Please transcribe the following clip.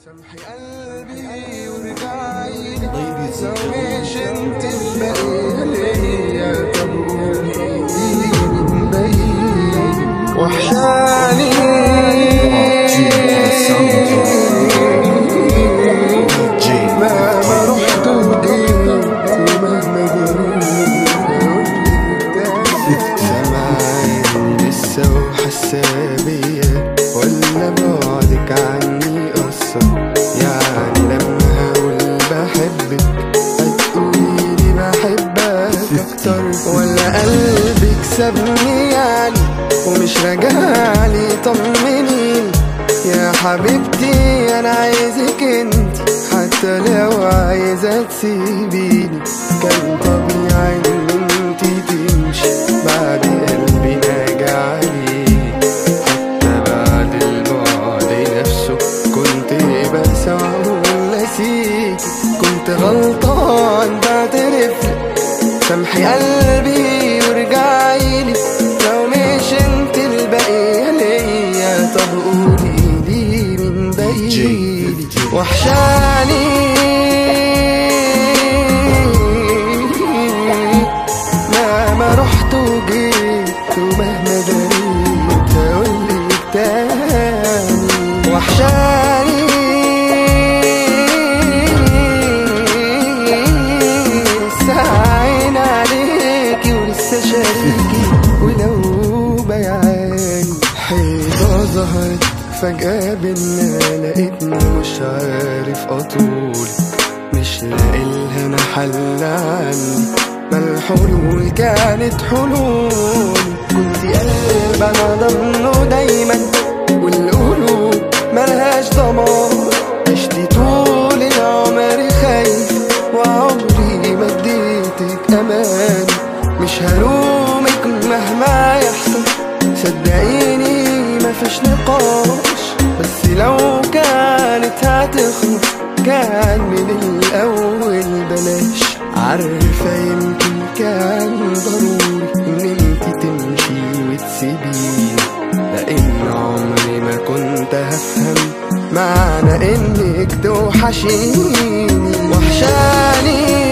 سامحي قلبي ورجعي لي سويش انت الباقي ليا طب قولي من بعيد وحشاني مهما رحت وجيت ومهما جريت سامعين لسه وحاسة بيا ولا بعدك عني أثر يعني لما هقول بحبك هتقولي بحبك أكتر ولا قلبك سابني يعني ومش راجعلي طمنيني يا حبيبتي أنا عايزك انت حتى لو عايزة تسيبيني كان طبيعي ان انت تمشي بعد قلبي ناجي عليك حتى بعد البعد نفسه كنت بنسى وأقول نسيك كنت غلطان بعترف سامحي قلبي وارجعي لي لو مش انت الباقية ليا طب قولي لي من بعيد وحشاني مهما رحت وجيت ومهما جريت اقولك تاني وحشاني لسه عين عليكي ولسه شاريكي ولو بيعاني حيطة ظهرت فجأة بينا لقيتني مش عارف أطول مش لاقيلها محل عندي ما الحلول كانت حلول كنت قلب أنا ضمنه دايما والقلوب ملهاش ضمان عشت طول العمر خايف وعمري ما اديتك امان مش هلومك مهما يحصل صدقيني مفيش نقاش بس لو كانت هتخلص كان من الاول بلاش عارفة يمكن كان ضروري ان انت تمشي وتسيبيني لان عمري ما كنت هفهم معنى انك توحشيني وحشاني